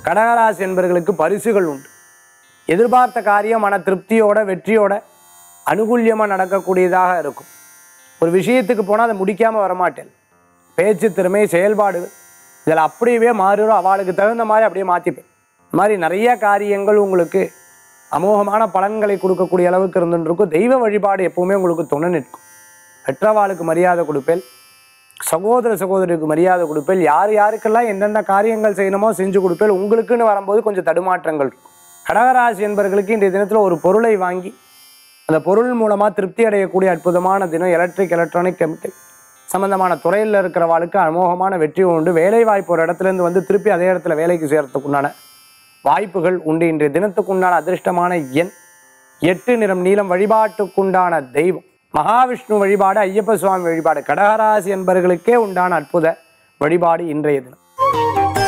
கடகராசி என்பவர்களுக்கு பரிசுகள் உண்டு எதிர்பார்த்த காரியம் மன திருப்தியோட வெற்றியோட அனுகூல்யமாக நடக்கக்கூடியதாக இருக்கும் ஒரு விஷயத்துக்கு போனால் அதை முடிக்காமல் வரமாட்டேன் பேச்சு திறமை செயல்பாடு இதில் அப்படியே மாறிடும் அவளுக்கு தகுந்த மாதிரி அப்படியே மாற்றிப்பேன் இந்த மாதிரி நிறைய காரியங்கள் உங்களுக்கு அமோகமான பலன்களை கொடுக்கக்கூடிய அளவுக்கு இருந்துட்டு இருக்கும் தெய்வ வழிபாடு எப்பவுமே உங்களுக்கு துணை நிற்கும் பெற்றவாளுக்கு மரியாதை கொடுப்பேன் சகோதர சகோதரிக்கு மரியாதை கொடுப்பேன் யார் யாருக்கெல்லாம் எந்தெந்த காரியங்கள் செய்யணுமோ செஞ்சு கொடுப்பேன் உங்களுக்குன்னு வரும்போது கொஞ்சம் தடுமாற்றங்கள் இருக்கும் கடகராசி என்பவர்களுக்கு இன்றைய தினத்தில் ஒரு பொருளை வாங்கி அந்த பொருள் மூலமாக திருப்தி அடையக்கூடிய அற்புதமான தினம் எலக்ட்ரிக் எலக்ட்ரானிக் கெமிக்கல் சம்பந்தமான துறையில் இருக்கிறவாளுக்கு அமோகமான வெற்றி உண்டு வேலை வாய்ப்பு ஒரு இடத்துலேருந்து வந்து திருப்பி அதே இடத்துல வேலைக்கு சேர்றதுக்கு உண்டான வாய்ப்புகள் உண்டு இன்றைய தினத்துக்கு உண்டான அதிர்ஷ்டமான எண் எட்டு நிறம் நீளம் வழிபாட்டுக்குண்டான தெய்வம் மகாவிஷ்ணு வழிபாடு ஐயப்ப சுவாமி வழிபாடு கடகராசி என்பவர்களுக்கே உண்டான அற்புத வழிபாடு இன்றைய தினம்